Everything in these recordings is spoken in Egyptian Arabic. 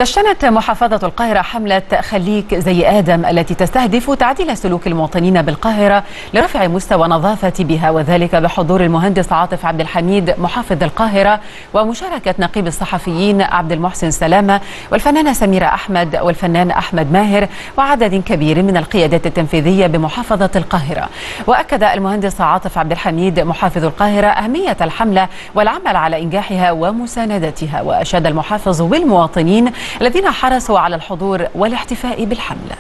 دشنت محافظة القاهرة حملة خليك زي آدم التي تستهدف تعديل سلوك المواطنين بالقاهرة لرفع مستوى النظافة بها وذلك بحضور المهندس عاطف عبد الحميد محافظ القاهرة ومشاركة نقيب الصحفيين عبد المحسن سلامة والفنانة سميرة أحمد والفنان أحمد ماهر وعدد كبير من القيادات التنفيذية بمحافظة القاهرة وأكد المهندس عاطف عبد الحميد محافظ القاهرة أهمية الحملة والعمل على إنجاحها ومساندتها وأشاد المحافظ بالمواطنين الذين حرصوا على الحضور والاحتفاء بالحملة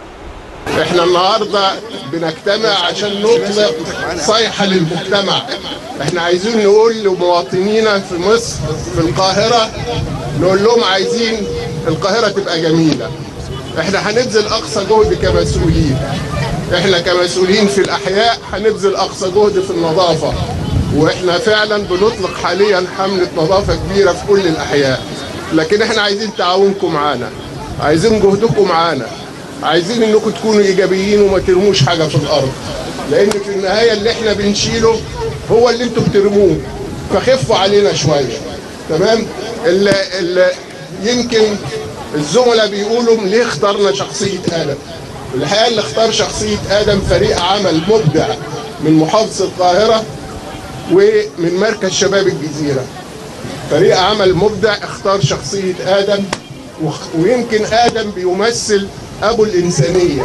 احنا النهارده بنجتمع عشان نطلق صيحه للمجتمع احنا عايزين نقول لمواطنينا في مصر في القاهره نقول لهم عايزين القاهره تبقى جميله احنا هنبذل اقصى جهد كمسؤولين احنا كمسؤولين في الاحياء هنبذل اقصى جهد في النظافه واحنا فعلا بنطلق حاليا حمله نظافه كبيره في كل الاحياء لكن احنا عايزين تعاونكم معانا عايزين جهدكم معانا عايزين انكم تكونوا ايجابيين وما ترموش حاجه في الارض لان في النهايه اللي احنا بنشيله هو اللي انتم بترموه فخفوا علينا شويه تمام اللي اللي يمكن الزملاء بيقولوا ليه اخترنا شخصيه ادم الحقيقه اللي اختار شخصيه ادم فريق عمل مبدع من محافظه القاهره ومن مركز شباب الجزيره فريق عمل مبدع اختار شخصيه ادم ويمكن ادم بيمثل ابو الانسانيه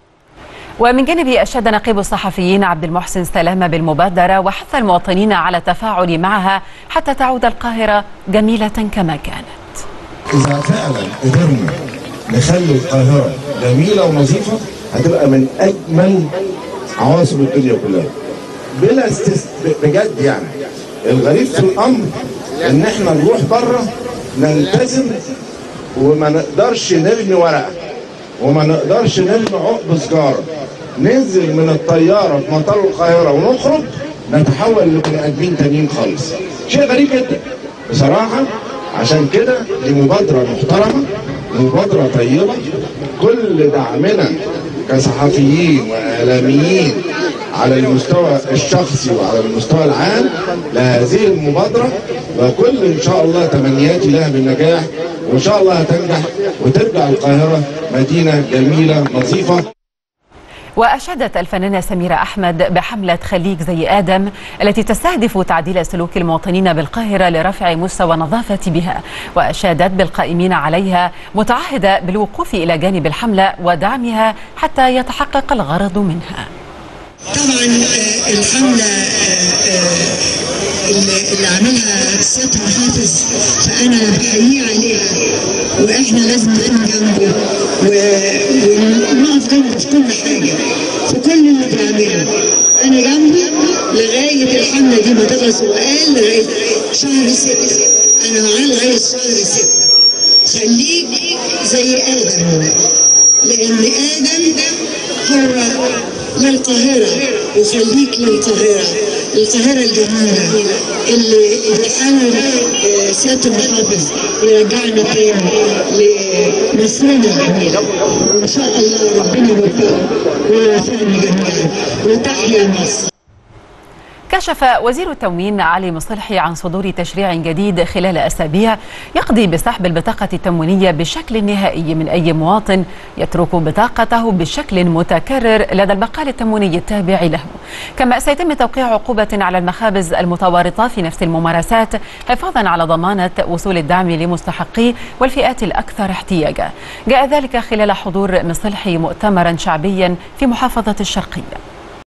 ومن جانبه أشاد نقيب الصحفيين عبد المحسن سلامة بالمبادرة وحث المواطنين على التفاعل معها حتى تعود القاهرة جميلة كما كانت إذا فعلا قدرنا نخلي القاهرة جميلة ونظيفة هتبقى من أجمل عواصم الدنيا كلها بلا استس... بجد يعني الغريب في الأمر إن إحنا نروح بره نلتزم وما نقدرش نرمي ورقة وما نقدرش نرمي عقب سجارة ننزل من الطيارة في مطار القاهرة ونخرج نتحول لبني آدمين تانيين خالص شيء غريب جدا بصراحة عشان كده دي مبادرة محترمة مبادرة طيبة كل دعمنا كصحفيين وإعلاميين على المستوى الشخصي وعلى المستوى العام لهذه المبادرة وكل إن شاء الله تمنياتي لها بالنجاح وإن شاء الله هتنجح وترجع القاهرة مدينة جميلة نظيفة وأشادت الفنانة سميرة أحمد بحملة خليك زي آدم التي تستهدف تعديل سلوك المواطنين بالقاهرة لرفع مستوى النظافة بها وأشادت بالقائمين عليها متعهدة بالوقوف إلى جانب الحملة ودعمها حتى يتحقق الغرض منها طبعا الحملة اللي عملها السيد محافظ فأنا بحييه عليها وإحنا لازم نكون جنبه ونقف جنبه في كل حاجة في كل اللي بيعمله أنا جنبه لغاية الحملة دي ما تخلص وقال لغاية شهر ستة أنا معاه لغاية شهر ستة خليك زي آدم لأن آدم هو للقاهرة وخليك للقاهرة القاهرة الجميلة اللي بيحاول سيادة المحافظ يرجعنا تاني لمصرنا الجميلة وإن شاء الله ربنا يوفقه ويوفقنا جميعا وتحيا مصر كشف وزير التموين علي مصلحي عن صدور تشريع جديد خلال أسابيع يقضي بسحب البطاقة التموينية بشكل نهائي من أي مواطن يترك بطاقته بشكل متكرر لدى البقال التمويني التابع له كما سيتم توقيع عقوبة على المخابز المتورطة في نفس الممارسات حفاظا على ضمانة وصول الدعم لمستحقيه والفئات الأكثر احتياجا جاء ذلك خلال حضور مصلحي مؤتمرا شعبيا في محافظة الشرقية